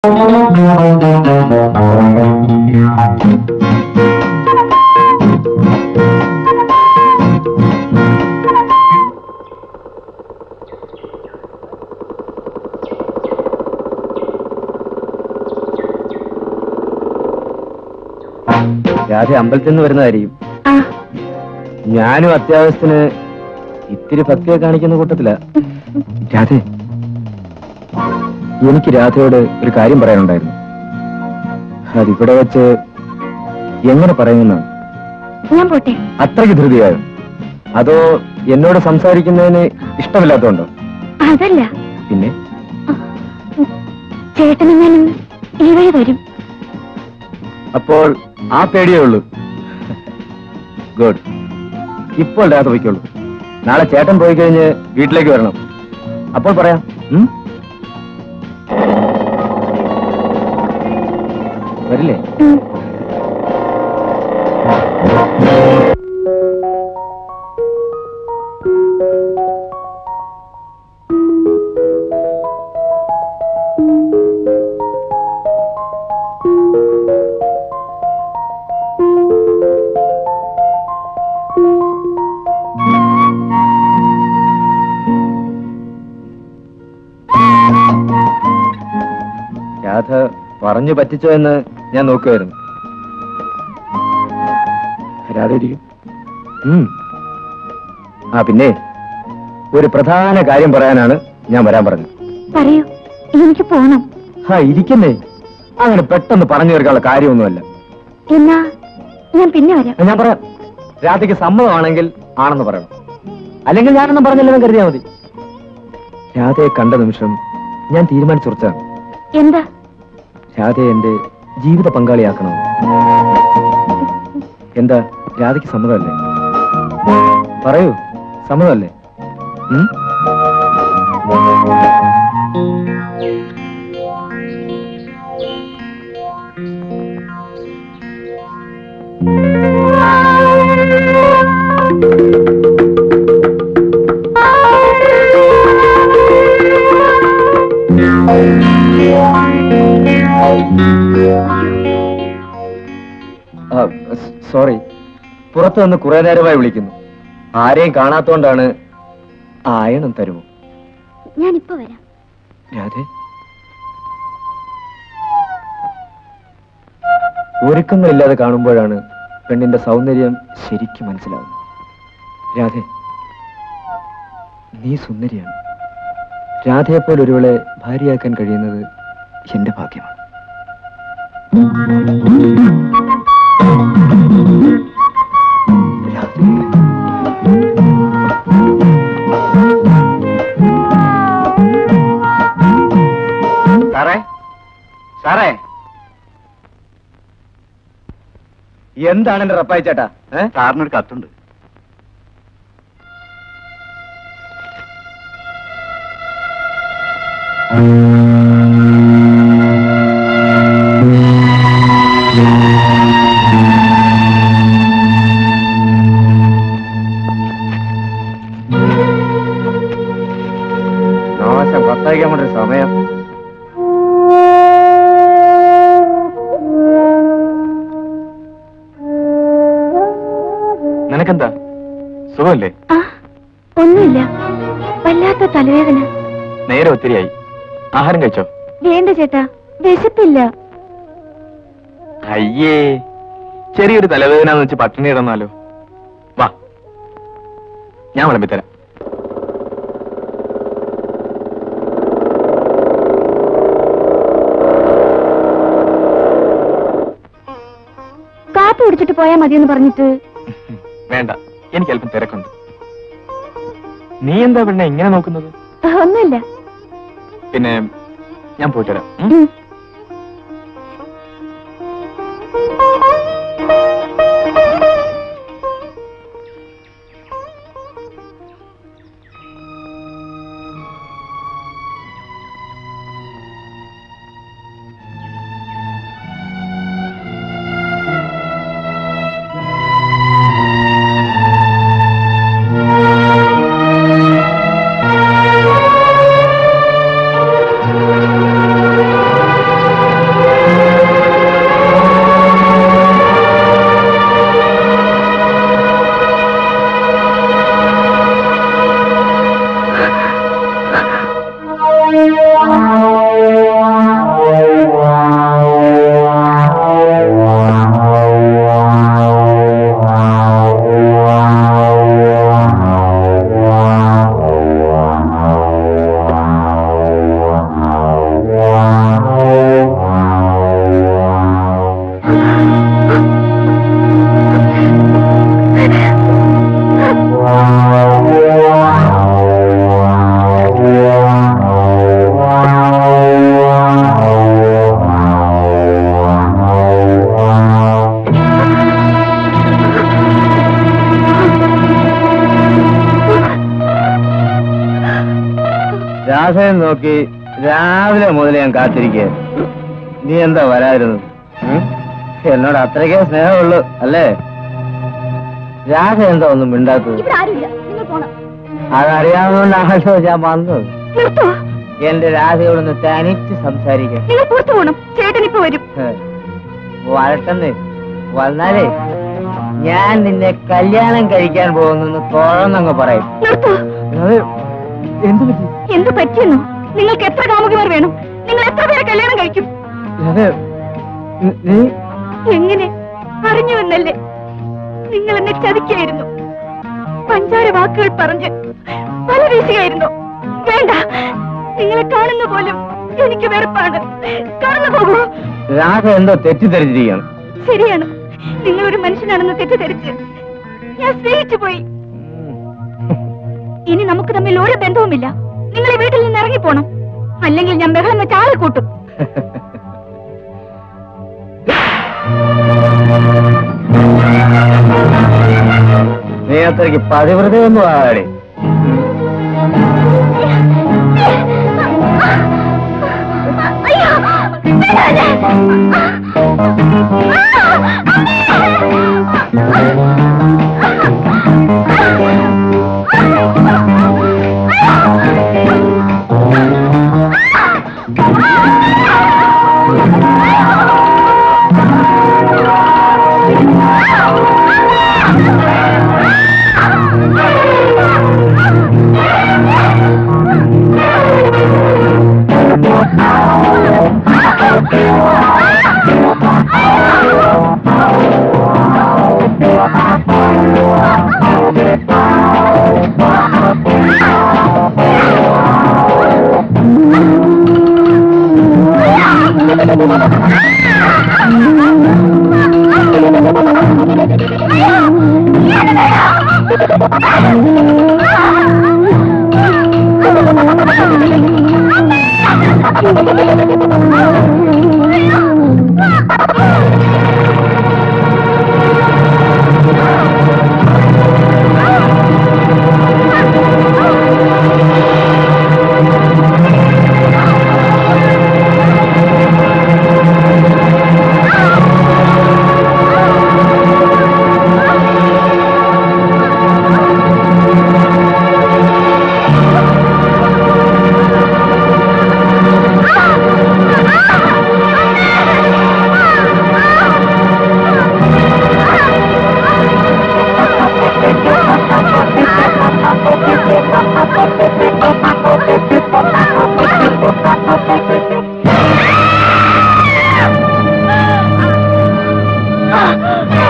രാധ അമ്പലത്തിൽ നിന്ന് വരുന്നതായിരിക്കും ആ ഞാനും അത്യാവശ്യത്തിന് ഇത്തിരി ഭക്തിയെ കാണിക്കുന്ന കൂട്ടത്തില രാധേ എനിക്ക് രാധയോട് ഒരു കാര്യം പറയാനുണ്ടായിരുന്നു അതിവിടെ വെച്ച് എങ്ങനെ പറയുമെന്നാണ് ഞാൻ പോട്ടെ അത്രയ്ക്ക് ധൃതിയായോ അതോ എന്നോട് സംസാരിക്കുന്നതിന് ഇഷ്ടമില്ലാത്തതുണ്ടോ അതല്ല പിന്നെ ചേട്ടനെങ്ങാനും ഈ വഴി വരും അപ്പോൾ ആ പേടിയേ ഉള്ളൂ ഗുഡ് ഇപ്പോൾ രാധ പോയിക്കോളൂ നാളെ ചേട്ടൻ പോയി കഴിഞ്ഞ് വീട്ടിലേക്ക് വരണം അപ്പോൾ പറയാം ഉം? വരില്ലേ ഉം. രാധ പറഞ്ഞു പറ്റിച്ചോ എന്ന് ഞാൻ നോക്കുമായിരുന്നു രാധ ഇരിക്കും ഉം. ആ പിന്നെ ഒരു പ്രധാന കാര്യം പറയാനാണ് ഞാൻ വരാൻ പറഞ്ഞത് പറയൂ എനിക്ക് പോണം ആ ഇരിക്കുന്നേ അങ്ങനെ പെട്ടെന്ന് പറഞ്ഞു തീർക്കാനുള്ള കാര്യമൊന്നുമല്ല എന്നാ ഞാൻ പിന്നെ വരാം ഞാൻ പറയാം രാധയ്ക്ക് സമ്മതമാണെങ്കിൽ ആണെന്ന് പറയണം അല്ലെങ്കിൽ ഞാനൊന്നും പറഞ്ഞില്ലെന്ന് കരുതിയാൽ മതി രാധയെ കണ്ട നിമിഷം ഞാൻ തീരുമാനിച്ചുറച്ചാണ് എന്താ രാധയെ എന്റെ ജീവിത പങ്കാളിയാക്കണം എന്താ രാധയ്ക്ക് സമ്മതമല്ലേ പറയൂ സമ്മതമല്ലേ ഉം? ആ, സ്- സോറി പുറത്തു നിന്ന് കുറെ നേരമായി വിളിക്കുന്നു ആരെയും കാണാത്തോണ്ടാണ് ആയണം തരുമോ ഞാൻ ഇപ്പൊ വരാം രാധേ ഒരുക്കങ്ങളില്ലാതെ കാണുമ്പോഴാണ് പെണ്ണിന്റെ സൗന്ദര്യം ശരിക്കും മനസ്സിലാവുന്നത് രാധേ നീ സുന്ദരിയാണ് രാധയെപ്പോലെ ഒരുവളെ ഭാര്യയാക്കാൻ കഴിയുന്നത് എന്റെ ഭാഗ്യമാണ് രാധേ സാറേ സാറേ എന്താണ് എന്റെ റപ്പായി ചേട്ടാ സാറിനൊരു കത്തുണ്ട് നാശം കത്തയക്കാൻ വേണ്ടി ഒരു സമയം നിനക്കെന്താ സുഖമല്ലേ ആ ഒന്നുമില്ല വല്ലാത്ത തലവേദന നേരെ ഒത്തിരിയായി ആഹാരം കഴിച്ചോ വേണ്ട ചേട്ടാ വിശപ്പില്ല അയ്യേ ചെറിയൊരു തലവേദന വെച്ച് പട്ടിണി ഇടന്നാലോ വാ ഞാൻ വിളമ്പിത്തരാം കാപ്പി കുടിച്ചിട്ട് പോയാ മതിയെന്ന് പറഞ്ഞിട്ട് വേണ്ട എനിക്ക് അല്പം തിരക്കുണ്ട് നീ എന്താ പെണ്ണെ ഇങ്ങനെ നോക്കുന്നത് ഒന്നുമില്ല പിന്നെ ഞാൻ പോയിട്ട് വരാം ഉം? ഉം. ആ രാധയെ നോക്കി രാവിലെ മുതൽ ഞാൻ കാത്തിരിക്കുക നീ എന്താ വരാതിരുന്നത് ഉം? എന്നോട് അത്രയ്ക്കേ സ്നേഹമുള്ളൂ അല്ലേ രാധ എന്താ ഒന്നും മിണ്ടാത്തത് ഇവിടെ ആരുമില്ല നിങ്ങൾ പോണം അതറിയാവുന്നതുകൊണ്ടാണല്ലോ ഞാൻ വന്നത് നിർത്തോ എന്റെ രാധയോടൊന്ന് തനിച്ച് സംസാരിക്കാൻ നിങ്ങൾ പുറത്തു പോണം ചേട്ടൻ ഇപ്പൊ വരും ഹേ, വരട്ടെന്ന് വന്നാലേ ഞാൻ നിന്നെ കല്യാണം കഴിക്കാൻ പോകുന്നെന്ന് തുറന്നങ്ങ് പറയും നിർത്തോ അത് എന്ത് പറ്റി എന്ത് പറ്റിയെന്നോ നിങ്ങൾക്ക് എത്ര കാമുകിമാർ വേണം നിങ്ങൾ എത്ര പേരെ കല്യാണം കഴിക്കും അത് നി- നീ എങ്ങനെ അറിഞ്ഞു എന്നല്ലേ നിങ്ങൾ എന്നെ ചതിക്കായിരുന്നു പഞ്ചാര വാക്കുകൾ പറഞ്ഞ് പല വീശുകയായിരുന്നു വേണ്ട നിങ്ങളെ കാണുന്ന പോലും എനിക്ക് വെറുപ്പാണ് കടന്നു പോകൂ രാധ എന്തോ തെറ്റിദ്ധരിച്ചിരിക്കുകയാണ് ശരിയാണ് നിങ്ങൾ ഒരു മനുഷ്യനാണെന്ന് തെറ്റിദ്ധരിച്ച് ഞാൻ സ്നേഹിച്ചു പോയി ഇനി നമുക്ക് തമ്മിൽ ഒരു ബന്ധവുമില്ല നിങ്ങൾ ഈ വീട്ടിൽ നിന്ന് ഇറങ്ങിപ്പോണം അല്ലെങ്കിൽ ഞാൻ ബഹളം വെച്ച് ആളെ കൂട്ടും നീ അത്രയ്ക്ക് പതിവ്രതയൊന്നും ആകാടെ ആ